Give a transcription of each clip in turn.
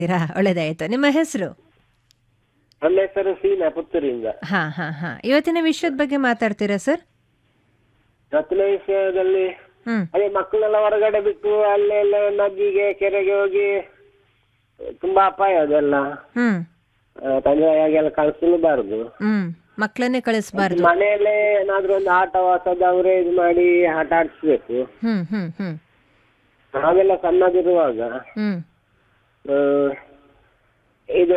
ಇರಾ ಒಳ್ಳೇದಾಯ್ತು ನಿಮ್ಮ ಹೆಸರು ನನ್ನ ಹೆಸರು ಸೀನಾ ಪುತ್ತೂರಿಂದ ಹಾ ಹಾ ಹಾ ಇವತ್ತಿನ ವಿಷಯದ ಬಗ್ಗೆ ಮಾತಾಡ್ತೀರಾ ಸರ್ ಇವತ್ತಿನ ವಿಷಯದಲ್ಲಿ ಹ್ಮ್ ಅದೇ ಮಕ್ಕಳೆಲ್ಲ ಹೊರಗಡೆ ಬಿಟ್ಟು ಅಲ್ಲೆಲ್ಲ ನದಿಗೆ ಕೆರೆಗೆ ಹೋಗಿ ತುಂಬಾ ಅಪಾಯ ಅದೆಲ್ಲ ಹ್ಮ್ ಆ, ತಂದೆ ತಾಯಿಗೆಲ್ಲ ಕಳಿಸಲೂಬಾರದು ಹ್ಮ್ ಮಕ್ಕಳನ್ನೇ ಕಳಿಸ್ಬಾರ್ದು ಮನೆಯಲ್ಲೇ ಏನಾದ್ರೂ ಒಂದು ಆಟ ವಾಸದ ಅವರೇ ಇದು ಮಾಡಿ ಆಟ ಆಡಿಸ್ಬೇಕು ಹ್ಮ್ ಹ್ಮ್ ಹ್ಮ್ ನಾವೆಲ್ಲ ಸಣ್ಣದಿರುವಾಗ ಹ್ಮ್ ಆ, ಇದು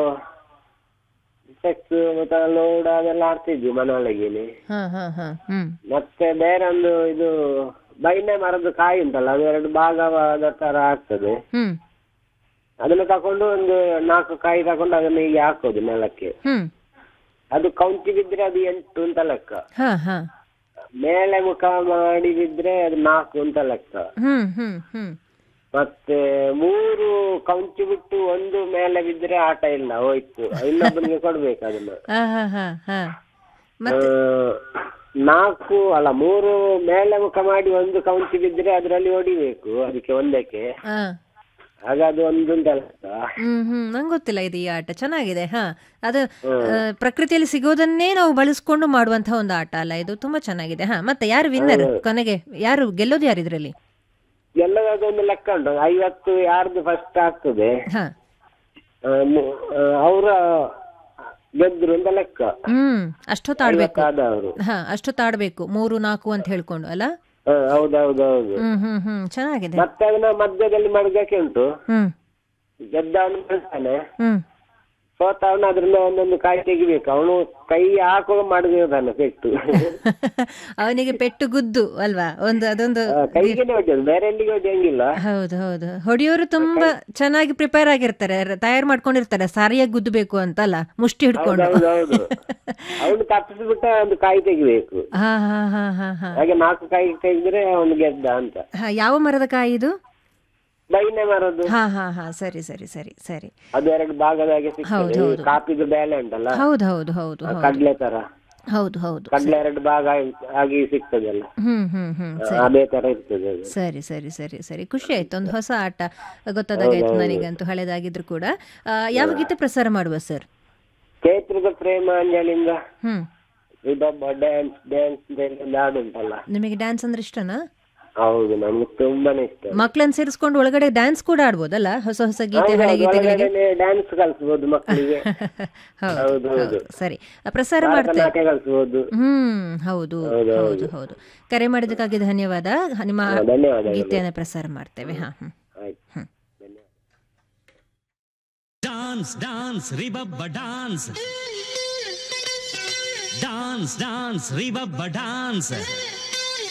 ಸೆಕ್ಸ್ ಮತ್ತೆ ಲೋಡ್ ಅದೆಲ್ಲ ಆಡ್ತಿದ್ವಿ ಮನೆಯೊಳಗೇನೆ ಹಾ ಹಾ ಹಾ ಹ್ಮ್ ಮತ್ತೆ ಬೇರೆ ಒಂದು ಇದು ಬೈನೆ ಮರದ ಕಾಯಿ ಉಂಟಲ್ಲ ಅದು ಎರಡು ಭಾಗವಾದ ತರ ಆಗ್ತದೆ ಹ್ಮ್ ಅದನ್ನ ತಕೊಂಡು ಒಂದು ನಾಲ್ಕು ಕಾಯಿ ತಕೊಂಡು ಅದನ್ನ ಹೀಗೆ ಹಾಕೋದು ನೆಲಕ್ಕೆ ಹ್ಮ್ ಅದು ಕೌಂಚಿ ಬಿದ್ರೆ ಅದು ಎಂಟು ಅಂತ ಲೆಕ್ಕ ಹಾ ಹಾ ಮೇಲೆ ಮುಖ ಮಾಡಿ ಬಿದ್ರೆ ಅದು ನಾಲ್ಕು ಅಂತ ಲೆಕ್ಕ ಹ್ಮ್ ಹ್ಮ್ ಹ್ಮ್ ಮತ್ತೆ ಮೂರು ಕೌಂಚಿ ಬಿಟ್ಟು ಒಂದು ಮೇಲೆ ಬಿದ್ರೆ ಆಟ ಇಲ್ಲ ಹೋಯ್ತು ಇನ್ನೊಬ್ಬನಿಗೆ ಕೊಡ್ಬೇಕು ಅದನ್ನ ಹಾ ಹಾ ಹಾ ಹಾ ಆ, ನಾಲ್ಕು ಅಲ್ಲ ಮೂರು ಮೇಲೆ ಮುಖ ಮಾಡಿ ಒಂದು ಕೌಂಚಿ ಬಿದ್ರೆ ಅದರಲ್ಲಿ ಹೊಡಿಬೇಕು ಅದಕ್ಕೆ ಒಂದಕ್ಕೆ ಹಾ ಆಗ ಅದು ಒಂದು ಅಂತ ಲೆಕ್ಕ ಹ್ಮ್ ಹ್ಮ್ ನಂಗೆ ಗೊತ್ತಿಲ್ಲ ಇದು ಈ ಆಟ ಚೆನ್ನಾಗಿದೆ ಹಾ ಅದು ಆ, ಪ್ರಕೃತಿಯಲ್ಲಿ ಸಿಗೋದನ್ನೇ ನಾವು ಬಳಸ್ಕೊಂಡು ಮಾಡುವಂತಹ ಒಂದು ಆಟ ಅಲ್ಲ ಇದು ತುಂಬಾ ಚೆನ್ನಾಗಿದೆ ಹಾ ಮತ್ತೆ ಯಾರು ವಿನ್ನರ್ ಕೊನೆಗೆ ಯಾರು ಗೆಲ್ಲೋದು ಯಾರು ಇದ್ರಲ್ಲಿ ಎಲ್ಲದೊಂದು ಲೆಕ್ಕ ಉಂಟು ಐವತ್ತು ಯಾರ್ದು ಫಸ್ಟ್ ಆಗ್ತದೆ ಹಾ ಅವರ ಗೆದ್ರು ಅಂತ ಲೆಕ್ಕ ಹ್ಮ್ ಅಷ್ಟೊತ್ತು ಆಡ್ಬೇಕು ಆದವರು ಹಾ ಅಷ್ಟೊತ್ತು ಆಡ್ಬೇಕು ಮೂರು ನಾಲ್ಕು ಅಂತ ಹೇಳ್ಕೊಂಡು ಅಲ್ಲ ಹೌದೌದೌದು ಹ್ಮ್ ಹ್ಮ್ ಹ್ಮ್ ಚೆನ್ನಾಗಿದೆ ಮತ್ತೆ ಅದನ್ನ ಮಧ್ಯದಲ್ಲಿ ಮಡಗಕ್ಕೆ ಉಂಟು ಹ್ಮ್ ಗೆದ್ದವನು ಬರ್ತಾನೆ ಹ್ಮ್ ಸೋತವನು ಅದ್ರಿಂದ ಒಂದೊಂದು ಕಾಯಿ ತೆಗಿಬೇಕು ಅವನು ಕೈ ಹಾಕುವಾಗ ಮಡಗಿದಾನೆ ಪೆಟ್ಟು ಅವನಿಗೆ ಪೆಟ್ಟು ಗುದ್ದು ಅಲ್ವಾ ಒಂದು ಅದೊಂದು ಆ, ಕೈಗೆ ಹೊಡೆಯೋದು ಬೇರೆ ಎಲ್ಲಿಗೆ ಹೊಡೆಯಂಗಿಲ್ಲ ಹೌದು ಹೌದು ಹೊಡಿಯೋರು ತುಂಬಾ ಚೆನ್ನಾಗಿ ಪ್ರಿಪೇರ್ ಆಗಿರ್ತಾರೆ ತಯಾರು ಮಾಡ್ಕೊಂಡಿರ್ತಾರೆ ಸರಿಯಾಗಿ ಗುದ್ದಬೇಕು ಅಂತ ಅಲ್ಲ ಮುಷ್ಟಿ ಹಿಡ್ಕೊಂಡು ಹೌದೌದು ಅವನು ತಪ್ಪಿಸ್ಬಿಟ್ಟ ಒಂದು ಕಾಯಿ ತೆಗಿಬೇಕು ಹಾ ಹಾ ಹಾ ಹಾ ಹಾ ಹಾಗೆ ನಾಲ್ಕು ಕಾಯಿ ತೆಗೆದ್ರೆ ಅವನು ಗೆದ್ದ ಅಂತ ಹಾ ಯಾವ ಮರದ ಕಾಯಿ ಇದು ಬೈನೆ ಮರದು ಹಾ ಹಾ ಹಾ ಸರಿ ಸರಿ ಸರಿ ಸರಿ ಅದು ಎರಡು ಭಾಗದಾಗೆ ಹೌದು, ಸಿಗ್ತದೆ ಈ ಹೌದು. ಕಾಪಿದು ಬೇಳೆ ಉಂಟಲ್ಲ ಹೌದು ಹೌದು ಹೌದು ಆ ಹೌದು ಕಡ್ಲೆ ತರ ಹೌದು ಹೌದು ಕಡ್ಲೆ ಎರಡು ಭಾಗ ಆಗಿ- ಆಗಿ ಸಿಗ್ತದಲ್ಲ ಹ್ಮ್ ಹ್ಮ್ ಹ್ಮ್ ಆ, ಸರಿ ಅದೇ ತರ ಇರ್ತದೆ ಅದು ಸರಿ ಸರಿ ಸರಿ ಸರಿ ಖುಷಿ ಆಯ್ತು ಒಂದು ಹೊಸ ಆಟ ಗೊತ್ತಾದಾಗಾಯ್ತು ನನಗಂತೂ ಹಳೇದಾಗಿದ್ರು ಕೂಡ ಆ, ಯಾವ ಗೀತೆ ಪ್ರಸಾರ ಮಾಡುವ ಸರ್ ಚೈತ್ರದ ಪ್ರೇಮಾಂಜಲಿಂದ ಹ್ಮ್ ಇದೊಬ್ಬ ಡ್ಯಾನ್ಸ್ ಡ್ಯಾನ್ಸ್ ಅಂತ ಹೇಳಿ ಒಂದು ಹಾಡು ಉಂಟಲ್ಲ ನಿಮಗೆ ಡ್ಯಾನ್ಸ್ ಅಂದ್ರೆ ಇಷ್ಟನಾ ಹೌದು ನಮ್ಗೆ ತುಂಬಾನೇ ಇಷ್ಟ ಮಕ್ಕಳನ್ನ ಸೇರಿಸ್ಕೊಂಡು ಒಳಗಡೆ ಡ್ಯಾನ್ಸ್ ಕೂಡ ಆಡ್ಬೋದಲ್ಲ ಹೊಸ ಹೊಸ ಗೀತೆ ಹಳೆ ಗೀತೆಗಳಿಗೆ ಡ್ಯಾನ್ಸ್ ಕಲಿಸ್ಬೋದು ಮಕ್ಕಳಿಗೆ ಹೌದು ಹೌದು ಹೌದು ಹೌದು ಸರಿ ಆ, ಪ್ರಸಾರ ಮಾಡ್ತೇವೆ ಭರತನಾಟ್ಯ ಕಲಿಸ್ಬೋದು ಹ್ಮ್ ಹೌದು ಹೌದು, ಹೌದು ಹೌದು ಕರೆ ಮಾಡಿದ್ದಕ್ಕಾಗಿ ಧನ್ಯವಾದ ನಿಮ್ಮ ಹಾ, ಧನ್ಯವಾದಗಳು ಗೀತೆಯನ್ನು ಪ್ರಸಾರ ಮಾಡ್ತೇವೆ ಹಾ ಹ್ಮ್ ಆಯ್ತು ಹ್ಮ್. ಧನ್ಯವಾದ Dance, dance, ribabba dance. Dance, dance, ribabba dance.